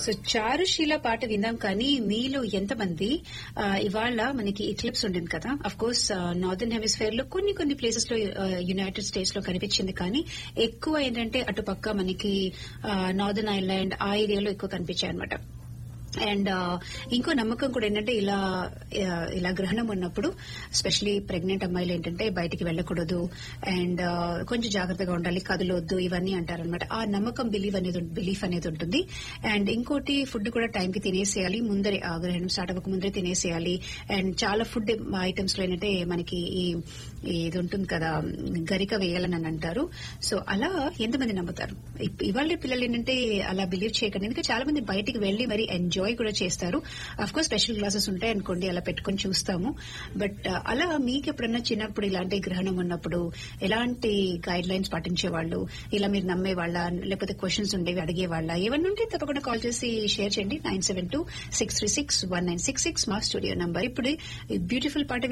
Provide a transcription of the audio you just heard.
so Charusheela పాట విన్నాం కానీ మీలో ఎంతమంది ఆ, ఇవాళ మనకి ఇక్లిప్స్ ఉండింది కదా అఫ్ కోర్స్ నార్దర్న్ హెమిస్ఫియర్ లో కొన్ని కొన్ని ప్లేసెస్ లో యునైటెడ్ స్టేట్స్ లో కనిపించింది కానీ ఎక్కువ ఏంటంటే అటుపక్క మనకి నార్దర్న్ ఐలాండ్ ఆ ఏరియాలో ఎక్కువ కనిపించాయి అనమాట అండ్ ఇంకో నమ్మకం కూడా ఏంటంటే ఇలా ఆ, ఇలా గ్రహణం ఉన్నప్పుడు స్పెషలీ ప్రెగ్నెంట్ అమ్మాయిలు ఏంటంటే బయటికి వెళ్ళకూడదు అండ్ కొంచెం జాగ్రత్తగా ఉండాలి కదలొద్దు ఇవన్నీ అంటారనమాట ఆ నమ్మకం బిలీవ్ అనేది బిలీఫ్ అనేది ఉంటుంది అండ్ ఇంకోటి ఫుడ్ కూడా టైంకి తినేసేయాలి ముందరే ఆ గ్రహణం స్టార్ట్ అవ్వక ముందరే తినేసేయాలి అండ్ చాలా ఫుడ్ ఐటమ్స్ లో ఏంటంటే మనకి ఈ ఇది ఉంటుంది కదా గరిక వేయాలని అని అంటారు సో అలా ఎంతమంది నమ్ముతారు ఇప్- ఇవాళ పిల్లలు ఏంటంటే అలా బిలీవ్ చేయకండి ఎందుకంటే చాలా మంది బయటికి వెళ్లి మరి ఎంజాయ్ కూడా చేస్తారు అఫ్ కోర్స్ స్పెషల్ క్లాసెస్ ఉంటాయి అనుకోండి అలా పెట్టుకొని చూస్తాము బట్ అలా మీకు ఎప్పుడన్నా చిన్నప్పుడు ఇలాంటి గ్రహణం ఉన్నప్పుడు ఎలాంటి గైడ్ లైన్స్ పాటించేవాళ్ళు ఇలా మీరు నమ్మేవాళ్ళ లేకపోతే క్వశ్చన్స్ ఉండేవి అడిగేవాళ్ళ ఏమన్నా ఉంటే తప్పకుండా కాల్ చేసి షేర్ చేయండి nine seven two six three six one nine six six మా స్టూడియో నంబర్ ఇప్పుడు బ్యూటిఫుల్ పాట